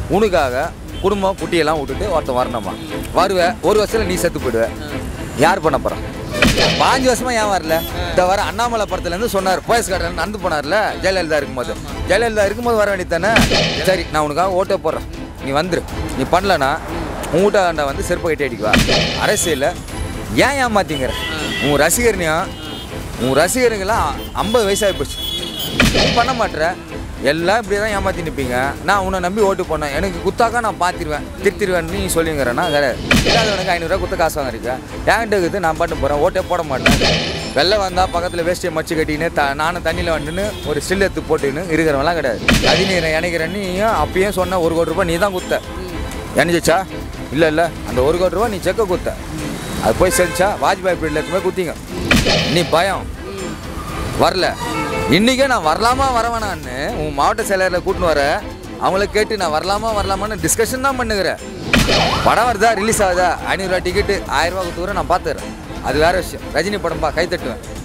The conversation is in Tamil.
உனக்காக குடும்பம் குட்டியெல்லாம் விட்டுட்டு ஒருத்தன் வரணுமா வருவ ஒரு வருஷத்தில் நீ செத்து போயிடுவ யார் பண்ண போகிறான் பாஞ்சு வருஷமா ஏன் வரல இந்த வர அண்ணாமலை படத்துலேருந்து சொன்னார் போயஸ் கார்டன் நடந்து போனார்ல ஜெயலலிதா இருக்கும்போது ஜெயலலிதா இருக்கும்போது வர வேண்டியது தானே சரி நான் உனக்காக ஓட்டே போடுறேன் நீ வந்துரு நீ பண்ணலனா உன் வீட்டாண்ட வந்து செருப்பு கட்டி அடிக்குவா அரசியலில் ஏன் ஏமாத்திங்கிற உன் ரசிகர்னையும் உன் ரசிகருங்கெல்லாம் ஐம்பது வயசாகி போச்சு நீ பண்ண மாட்ற எல்லாம் இப்படி தான் ஏமாற்றி நிற்பீங்க நான் உன்னை நம்பி ஓட்டு போனேன் எனக்கு குத்தாக்கா நான் பார்த்திருவேன் திருத்திருவேன் நீ சொல்லிங்கிறேன்னா கிடையாது இல்லாதவனுக்கு ஐநூறுரூவா குத்த காசு வாங்கிருக்க என்கிட்ட இருக்குது நான் பாட்டு போகிறேன் ஓட்டே போட மாட்டேன் வெளில வந்தால் பக்கத்தில் வேஷ்டியை மச்சு கட்டின்னு த நானும் தண்ணியில் வந்துன்னு ஒரு ஸ்டில் எடுத்து போட்டுன்னு இருக்கிறவங்களாம் கிடையாது கதிநீரை இணைக்கிறேன் நீயும் அப்பயும் சொன்ன ஒரு கோடி ரூபாய் நீ தான் குத்த இணைஞ்சிச்சா இல்லை இல்லை அந்த ஒரு கோடி ரூபாய் நீ செக்க குத்த அது போய் செஞ்சா வாஜ்பாய் பீரியடில் இருக்குமே குத்திங்க நீ பயம் வரல இன்னைக்கே நான் வரலாமா வரவேணான்னு உன் மாவட்ட செயலரில் கூட்டின்னு வர அவங்கள கேட்டு நான் வரலாமா வரலாமான்னு டிஸ்கஷன் தான் பண்ணுகிறேன் படம் வருதா ரிலீஸ் ஆகுதா ஐநூறுரூவா டிக்கெட்டு ஆயிரம் ரூபா கொடுத்துக்கிறேன் நான் பார்த்துக்கிறேன் அது வேற விஷயம் ரஜினி படம்பா கை தட்டுவேன்